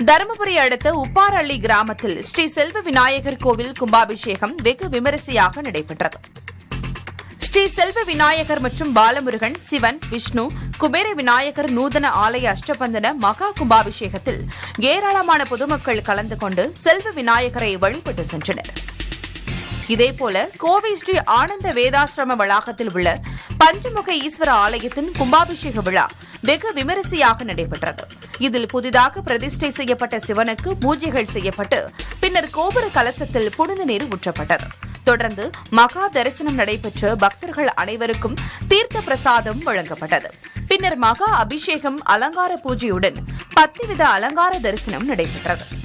தருமபுரி அடுத்த உப்பாரள்ளி கிராமத்தில் ஸ்ரீ செல்வ விநாயகர் கோவில் கும்பாபிஷேகம் வெகு விமரிசையாக நடைபெற்றது ஸ்ரீ செல்வ விநாயகர் மற்றும் பாலமுருகன் சிவன் விஷ்ணு குபேர விநாயகர் நூதன ஆலய அஷ்டபந்தன மகா கும்பாபிஷேகத்தில் ஏராளமான பொதுமக்கள் கலந்து கொண்டு செல்வ விநாயகரை வழிபட்டு சென்றனர் இதேபோல கோவை ஸ்ரீ ஆனந்த வேதாசிரம வளாகத்தில் உள்ள பஞ்சமுக ஈஸ்வர ஆலயத்தின் கும்பாபிஷேக விழா வெகு விமரிசையாக நடைபெற்றது இதில் புதிதாக பிரதிஷ்டை செய்யப்பட்ட சிவனுக்கு பூஜைகள் செய்யப்பட்டு பின்னர் கோபுர கலசத்தில் புனித நீர் ஊற்றப்பட்டது தொடர்ந்து மகா தரிசனம் நடைபெற்ற பக்தர்கள் அனைவருக்கும் தீர்த்த பிரசாதம் வழங்கப்பட்டது பின்னர் மகா அபிஷேகம் அலங்கார பூஜையுடன் பத்து வித அலங்கார தரிசனம் நடைபெற்றது